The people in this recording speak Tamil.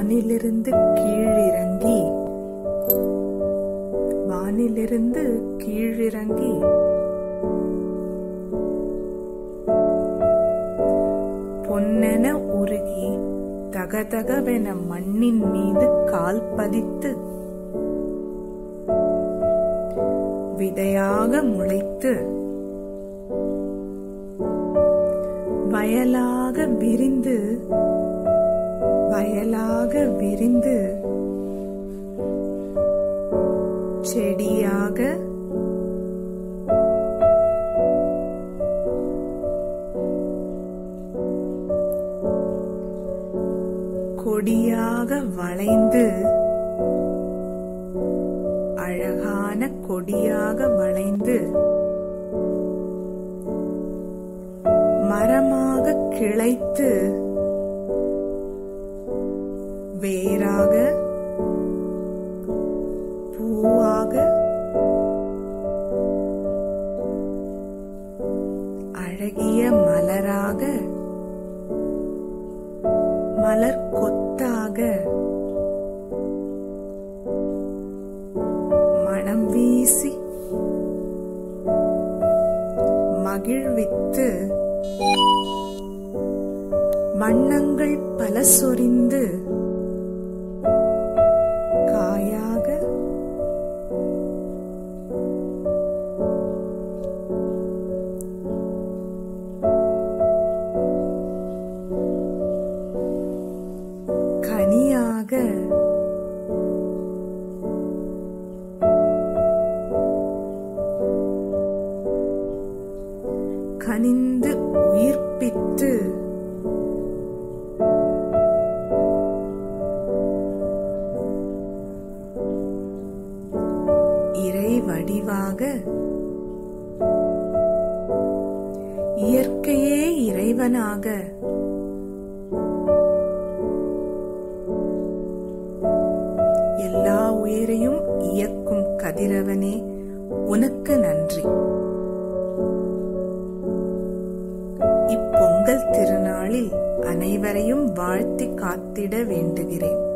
வானிலிருந்து கீழிறங்கி வானிலிருந்து கீழிறங்கி பொன்னென உருகி தகதகவென மண்ணின் மீது கால் பதித்து விதையாக முளைத்து வயலாக விரிந்து வயலாக விரிந்து செடியாக கொடியாக வளைந்து அழகான கொடியாக வளைந்து மரமாக கிளைத்து வேராக பூவாக அழகிய மலராக மலர் கொத்தாக மனம் வீசி மகிழ்வித்து வண்ணங்கள் பல சொரிந்து காயாக கனியாக கனிந்து உயிர்ப்பித்து இறை வடிவாக இயற்கையே இறைவனாக எல்லா உயிரையும் இயக்கும் கதிரவனே உனக்கு நன்றி இப்பொங்கல் திருநாளில் அனைவரையும் வாழ்த்தி காத்திட வேண்டுகிறேன்